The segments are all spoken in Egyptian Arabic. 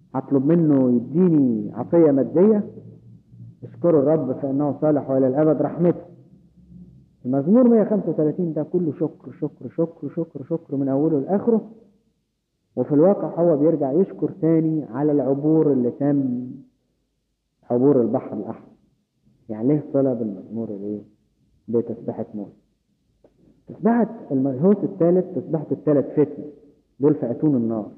هطلب منه يديني عطية مادية اشكروا الرب فإنه صالح وإلى الأبد رحمته المزمور 135 ده كله شكر شكر شكر شكر شكر من أوله لآخره وفي الواقع هو بيرجع يشكر تاني على العبور اللي تم عبور البحر الأحمر يعني ليه صلة بالمزمور الايه بتسبحة موسى تسبحة المرهوس الثالث تسبحة الثلاث فتن دول في أتون النار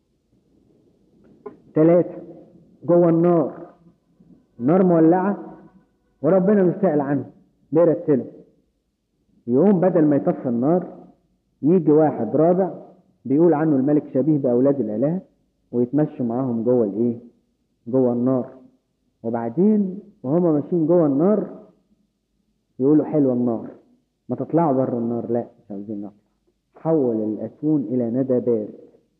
ثلاثة جوه النار النار مولعة وربنا مش سائل عنه بيرتله يقوم بدل ما يطفي النار يجي واحد رابع بيقول عنه الملك شبيه بأولاد الآلهة ويتمشوا معاهم جوه الإيه؟ جوه النار وبعدين وهم ماشيين جوه النار يقولوا حلوة النار ما تطلعوا بره النار لا مش عاوزين نطلع حول الأتون إلى ندى بارد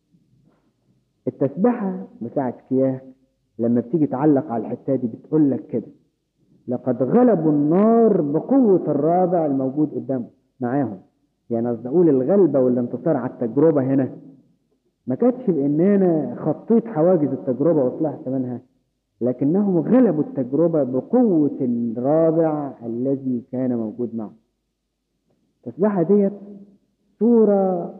التسبحة بتاعت كياه لما بتيجي تعلق على الحتة دي بتقول لك كده لقد غلبوا النار بقوة الرابع الموجود قدامه معاهم يعني قصدي أقول الغلبة والانتصار على التجربة هنا ما كانتش بإن أنا خطيت حواجز التجربة وطلعت منها لكنهم غلبوا التجربة بقوة الرابع الذي كان موجود معه التسبيحة ديت صورة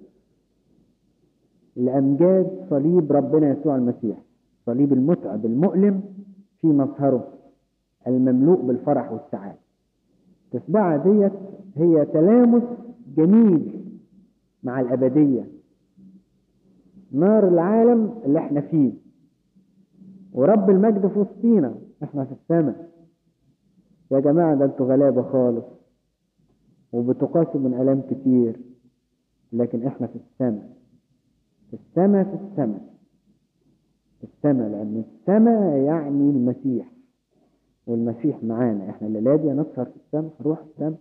لأمجاد صليب ربنا يسوع المسيح صليب المتعب المؤلم في مظهره المملوء بالفرح والسعادة التسبيحة ديت هي تلامس جميل مع الأبدية نار العالم اللي احنا فيه ورب المجد في وسطينا احنا في السماء يا جماعة ده انتوا غلابة خالص وبتقاسوا من ألام كتير لكن احنا في السماء في السماء في السماء في السماء لأن السماء يعني المسيح والمسيح معانا احنا الليلة دي هنسهر في السماء هنروح السماء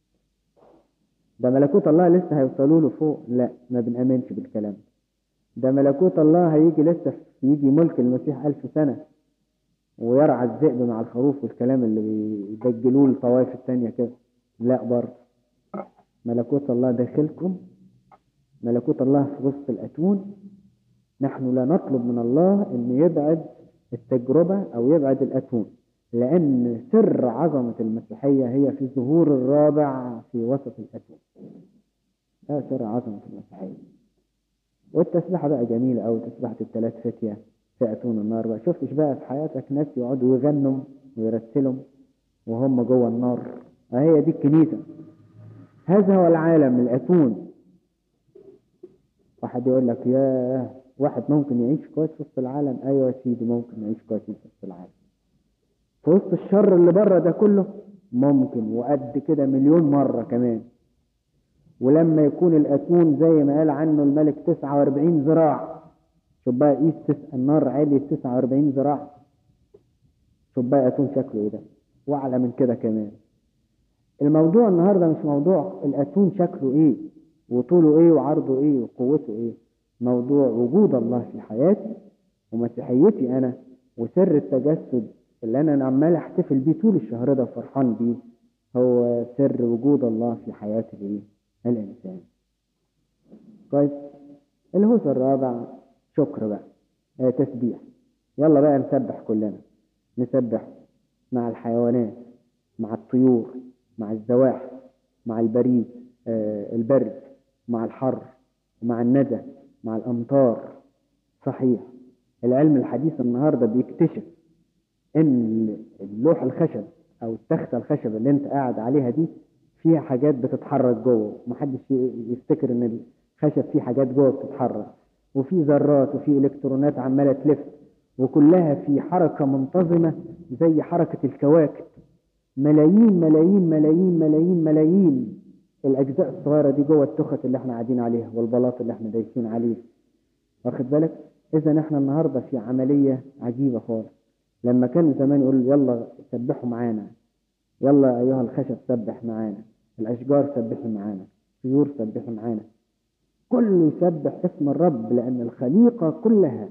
ده ملكوت الله لسه هيوصلوا له فوق لا ما بنأمنش بالكلام ده ملكوت الله هيجي لسه يجي ملك المسيح ألف سنة ويرعى الذئب مع الخروف والكلام اللي بيدجلوه الطوائف التانية كده لا برضه ملكوت الله داخلكم ملكوت الله في وسط الأتون نحن لا نطلب من الله أن يبعد التجربة أو يبعد الأتون لأن سر عظمة المسيحية هي في ظهور الرابع في وسط الأتون ده سر عظمة المسيحية والتسبيحة بقى جميلة أوي تسبيحة الثلاث فتية في أتون النار بقى شفتش بقى في حياتك ناس يقعدوا يغنوا ويرتلوا وهم جوه النار هي دي الكنيسة هذا هو العالم الأتون واحد يقول لك يا واحد ممكن يعيش كويس في وسط العالم ايوه يا سيدي ممكن يعيش كويس في وسط العالم في وسط الشر اللي بره ده كله ممكن وقد كده مليون مرة كمان ولما يكون الأتون زي ما قال عنه الملك 49 ذراع شوف بقى قيس تس... النار عالية 49 ذراع شوف بقى أتون شكله ايه ده وأعلى من كده كمان الموضوع النهاردة مش موضوع الأتون شكله ايه وطوله ايه وعرضه ايه وقوته ايه موضوع وجود الله في حياتي ومسيحيتي انا وسر التجسد اللي انا عمال احتفل بيه طول الشهر ده فرحان بيه هو سر وجود الله في حياة الايه الانسان كويس الهوس الرابع شكر بقى آه تسبيح يلا بقى نسبح كلنا نسبح مع الحيوانات مع الطيور مع الزواحف مع البريد آه البرد مع الحر ومع الندى مع الأمطار صحيح العلم الحديث النهاردة بيكتشف ان اللوح الخشب او التختة الخشب اللي انت قاعد عليها دي فيها حاجات بتتحرك جوه محدش يفتكر ان الخشب فيه حاجات جوه بتتحرك وفي ذرات وفي الكترونات عمالة تلف وكلها في حركة منتظمة زي حركة الكواكب ملايين ملايين ملايين ملايين ملايين الأجزاء الصغيرة دي جوه التخت اللي احنا قاعدين عليها والبلاط اللي احنا دايسين عليه واخد بالك إذا احنا النهاردة في عملية عجيبة خالص لما كان زمان يقول يلا سبحوا معانا يلا أيها الخشب سبح معانا الأشجار سبحوا معانا الطيور سبحوا معانا كل يسبح اسم الرب لأن الخليقة كلها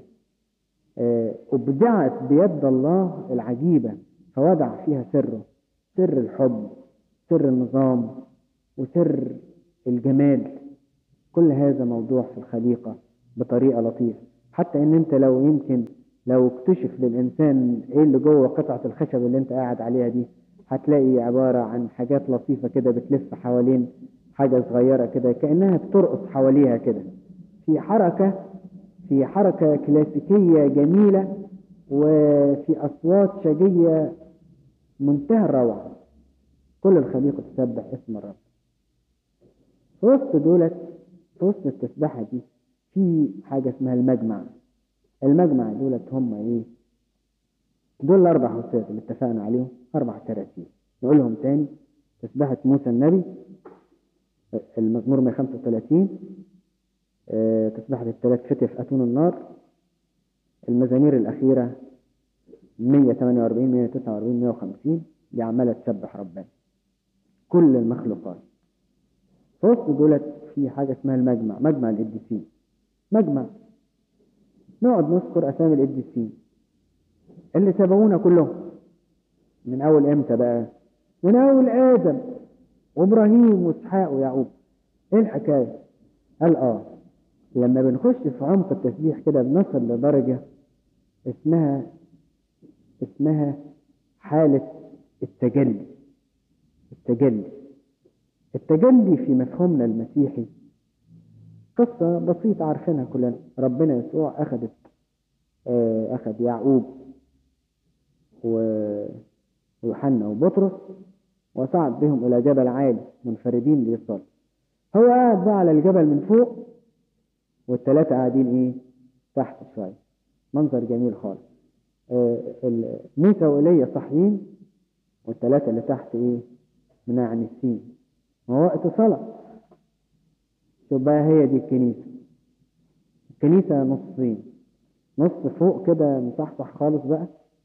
أبدعت بيد الله العجيبة فوضع فيها سره سر الحب سر النظام وسر الجمال كل هذا موضوع في الخليقة بطريقة لطيفة حتى ان انت لو يمكن لو اكتشف للانسان ايه اللي جوه قطعة الخشب اللي انت قاعد عليها دي هتلاقي عبارة عن حاجات لطيفة كده بتلف حوالين حاجة صغيرة كده كأنها بترقص حواليها كده في حركة في حركة كلاسيكية جميلة وفي أصوات شجية منتهى الروعة كل الخليقة تسبح اسم الرب في وسط دولت في وسط التسبحة دي في حاجة اسمها المجمع المجمع دولت هم ايه دول الأربع حسات اللي اتفقنا عليهم أربع تراتيب نقولهم تاني تسبحة موسى النبي المزمور 135 آه، تسبحة الثلاث فتف أتون النار المزامير الأخيرة 148 149 150 دي عمالة تسبح ربنا كل المخلوقات في وسط دولت في حاجة اسمها المجمع مجمع القديسين مجمع نقعد نذكر أسامي القديسين اللي سبقونا كلهم من أول إمتى بقى؟ من أول آدم وإبراهيم وإسحاق ويعقوب إيه الحكاية؟ قال آه لما بنخش في عمق التسبيح كده بنصل لدرجة اسمها اسمها حالة التجلي التجلي التجلي في مفهومنا المسيحي قصة بسيطة عارفينها كلنا ربنا يسوع أخذت آه، أخذ يعقوب و- ويوحنا وبطرس وصعد بهم إلى جبل عالي منفردين ليصلوا هو قاعد بقى على الجبل من فوق والثلاثة قاعدين إيه تحت شوية منظر جميل خالص آه، ال- موسى وإيليا صاحيين والثلاثة اللي تحت إيه منعنسين ما هو وقت صلاة شوف بقى هي دي الكنيسة الكنيسة نصين نص فوق كده مصحصح خالص بقى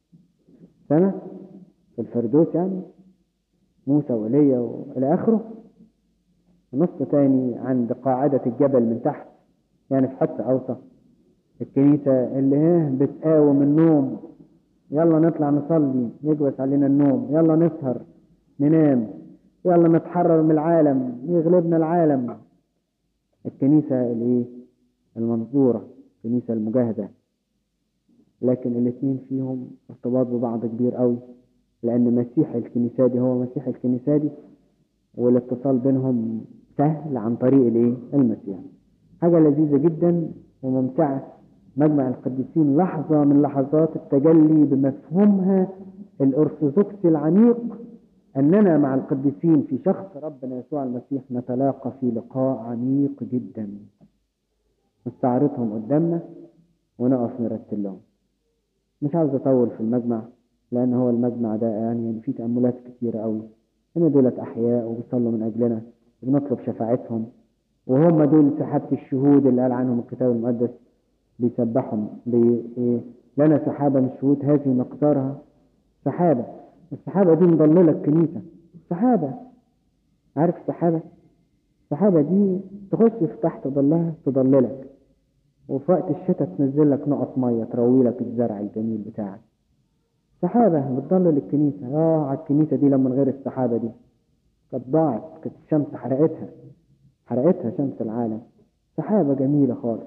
سنة في الفردوس يعني موسى وإيليا وإلى آخره ونص تاني عند قاعدة الجبل من تحت يعني في حتة أوسط الكنيسة اللي هي بتقاوم النوم يلا نطلع نصلي يجوز علينا النوم يلا نسهر ننام يلا نتحرر من العالم يغلبنا العالم الكنيسة الايه المنظورة الكنيسة المجاهدة لكن الاثنين فيهم ارتباط ببعض كبير قوي لأن مسيح الكنيسة دي هو مسيح الكنيسة دي والاتصال بينهم سهل عن طريق الايه المسيح حاجة لذيذة جدا وممتعة مجمع القديسين لحظة من لحظات التجلي بمفهومها الأرثوذكسي العميق أننا مع القديسين في شخص ربنا يسوع المسيح نتلاقى في لقاء عميق جدا نستعرضهم قدامنا ونقف نرتل لهم مش عاوز أطول في المجمع لأن هو المجمع ده يعني, يعني فيه تأملات كتيرة قوي إن دولت أحياء وبيصلوا من أجلنا وبنطلب شفاعتهم وهم دول سحابة الشهود اللي قال عنهم الكتاب المقدس بيسبحهم بي إيه لنا سحابة من الشهود هذه مقدارها سحابة السحابة دي مضللة الكنيسة سحابة عارف السحابة السحابة دي تخش في تحت ظلها تضللك وفي وقت الشتاء تنزل لك نقط مية تروي لك الزرع الجميل بتاعك سحابة بتضلل الكنيسة اه على الكنيسة دي لما من غير السحابة دي كانت ضاعت كانت الشمس حرقتها حرقتها شمس العالم سحابة جميلة خالص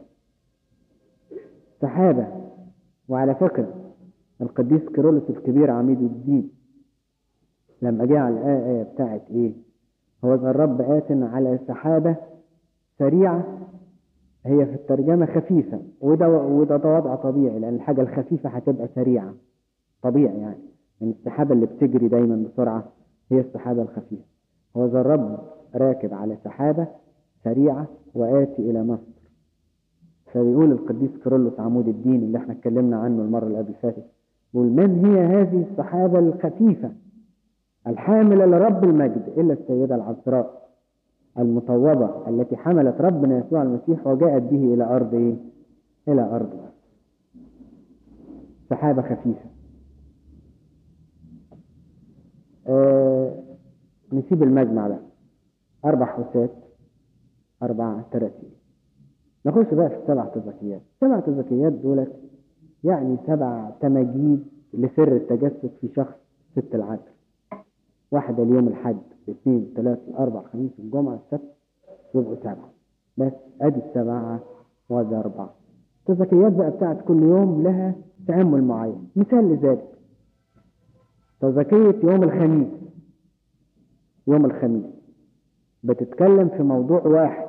سحابة وعلى فكرة القديس كيرلس الكبير عميد الدين لما جه على الآية بتاعت إيه هو ذا الرب آت على سحابة سريعة هي في الترجمة خفيفة وده وده ده وضع طبيعي لأن الحاجة الخفيفة هتبقى سريعة طبيعي يعني يعني السحابة اللي بتجري دايما بسرعة هي السحابة الخفيفة هو ذا الرب راكب على سحابة سريعة وآتي إلى مصر فبيقول القديس كيرلس عمود الدين اللي احنا اتكلمنا عنه المرة اللي قبل فاتت يقول من هي هذه السحابة الخفيفة الحاملة لرب المجد إلا السيدة العذراء المطوبة التي حملت ربنا يسوع المسيح وجاءت به إلى أرض إيه؟ إلى أرض سحابة خفيفة آه نسيب المجمع بقى أربع حسات أربع تراتيب نخش بقى في السبع تزكيات السبع تزكيات دولت يعني سبع تماجيد لسر التجسد في شخص ست العدل واحدة اليوم الحد الاثنين ثلاثة الأربع الخميس الجمعة السبت يبقوا سبعة بس أدي السبعة وادي أربعة التزكيات بقى بتاعت كل يوم لها تأمل معين مثال لذلك تزكية يوم الخميس يوم الخميس بتتكلم في موضوع واحد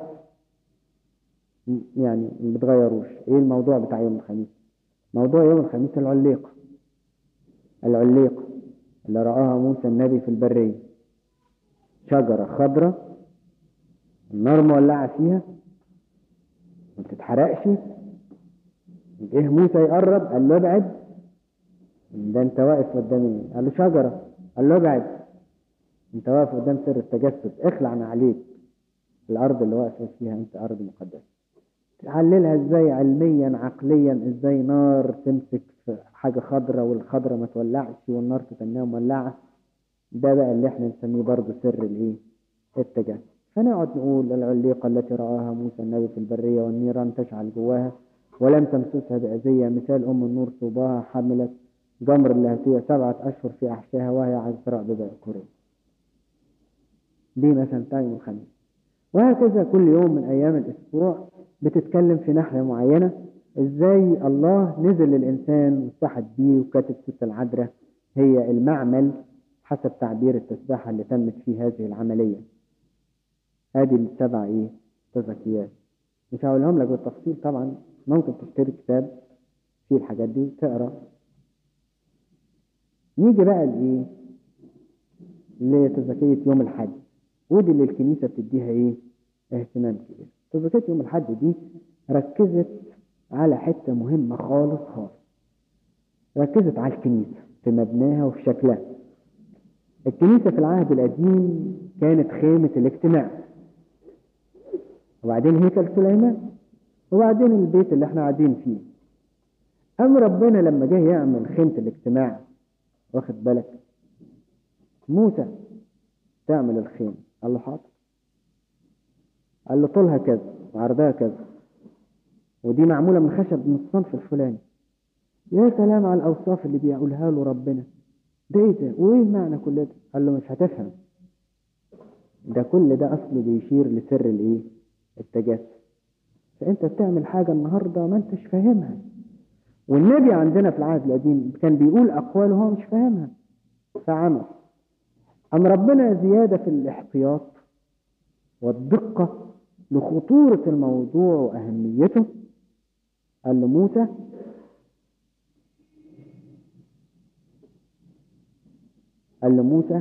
يعني ما بتغيروش ايه الموضوع بتاع يوم الخميس موضوع يوم الخميس العليقة العليقة اللي رآها موسى النبي في البرية شجرة خضرة النار مولعة فيها ما بتتحرقش جه موسى يقرب قال له ابعد ده انت واقف قدام ايه قال له شجرة قال له ابعد انت واقف قدام سر التجسد اخلع انا عليك الارض اللي واقف فيها انت ارض مقدسة تعللها ازاي علميا عقليا ازاي نار تمسك في حاجة خضرة والخضرة ما تولعش والنار تتنيها مولعة ده بقى اللي احنا نسميه برضه سر الايه التجسد فنقعد نقول العليقة التي رآها موسى النبي في البرية والنيران تشعل جواها ولم تمسسها بأذية مثال أم النور صوبها حملت جمر اللهتية سبعة أشهر في أحشائها وهي عذراء ببأكورين دي مثلا بتاع يوم الخميس وهكذا كل يوم من أيام الأسبوع بتتكلم في ناحية معينة إزاي الله نزل للإنسان واستحد بيه وكاتب ست العذراء هي المعمل حسب تعبير التسباحة اللي تمت في هذه العملية هذه السبع إيه تزكيات مش هقولهم لك بالتفصيل طبعا ممكن تشتري كتاب فيه الحاجات دي تقرا نيجي بقى لايه لتزكية يوم الحج ودي اللي الكنيسة بتديها ايه اهتمام كبير تزكية يوم الحج دي ركزت على حتة مهمة خالص خالص ركزت على الكنيسة في مبناها وفي شكلها الكنيسة في العهد القديم كانت خيمة الاجتماع وبعدين هيكل سليمان وبعدين البيت اللي احنا قاعدين فيه أم ربنا لما جه يعمل خيمة الاجتماع واخد بالك موسى تعمل الخيمة قال له حاضر قال له طولها كذا وعرضها كذا ودي معمولة من خشب من الصنف الفلاني يا سلام على الأوصاف اللي بيقولها له ربنا ده ايه ده وايه معنى كل ده قال له مش هتفهم ده كل ده أصله بيشير لسر الايه التجسد فانت بتعمل حاجة النهاردة ما انتش فاهمها والنبي عندنا في العهد القديم كان بيقول أقوال هو مش فاهمها فعمل أم ربنا زيادة في الاحتياط والدقة لخطورة الموضوع وأهميته قال لموسى قال لموسى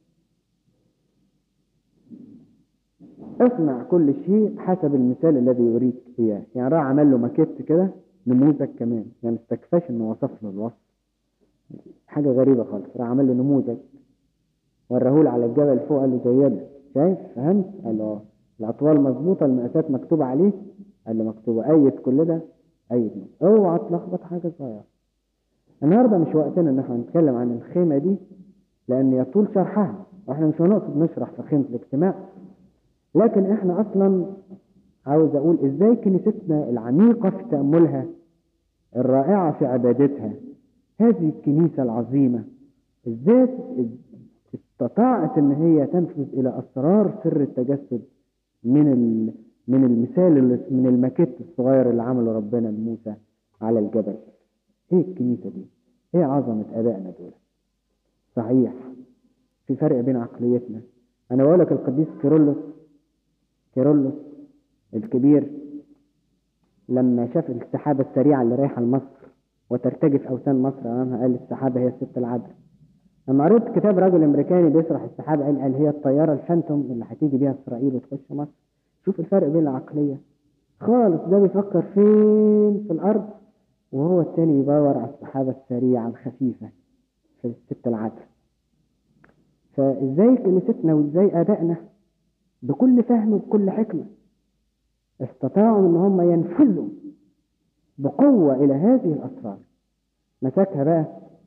اصنع كل شيء حسب المثال الذي يريد اياه يعني راح عمل له ماكيت كده نموذج كمان يعني استكفاش انه وصف له الوصف حاجة غريبة خالص راح عمل له نموذج وراه على الجبل فوق قال له زي ده شايف فهمت قال له اه الاطوال مظبوطة المقاسات مكتوبة عليه قال له مكتوبة ايد كل ده ايد اوعى تلخبط حاجة صغيرة النهارده مش وقتنا ان احنا نتكلم عن الخيمة دي لان يطول شرحها واحنا مش هنقصد نشرح في خيمة الاجتماع لكن احنا اصلا عاوز اقول ازاي كنيستنا العميقة في تأملها الرائعة في عبادتها هذه الكنيسة العظيمة ازاي استطاعت ان هي تنفذ الى اسرار سر التجسد من من المثال اللي من الماكيت الصغير اللي عمله ربنا لموسى على الجبل ايه الكنيسة دي ايه عظمة ابائنا دول صحيح في فرق بين عقليتنا انا بقول لك القديس كيرلس كيرلس الكبير لما شاف السحابة السريعة اللي رايحة لمصر وترتجف أوثان مصر أمامها قال السحابة هي الست العذراء لما قريت كتاب رجل أمريكاني بيشرح السحابة قال, قال هي الطيارة الفانتوم اللي هتيجي بيها إسرائيل وتخش مصر شوف الفرق بين العقلية خالص ده بيفكر فين في الأرض وهو التاني بيدور على السحابة السريعة الخفيفة في الست العذراء فازاي كنيستنا وازاي ابائنا بكل فهم وبكل حكمة استطاعوا ان هم ينفذوا بقوة الى هذه الاسرار مسكها بقى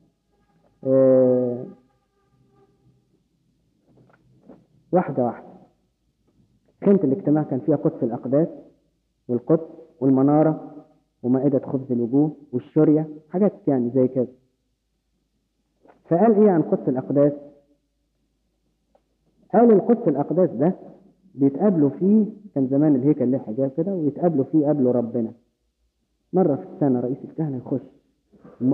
اه واحدة واحدة خيمة الاجتماع كان فيها قدس الأقداس والقدس والمنارة ومائدة خبز الوجوه والشرية حاجات يعني زي كده فقال ايه عن قدس الأقداس قال القدس الأقداس ده بيتقابلوا فيه كان زمان الهيكل له حجاب كده ويتقابلوا فيه قابلوا ربنا مرة في السنة رئيس الكهنة يخش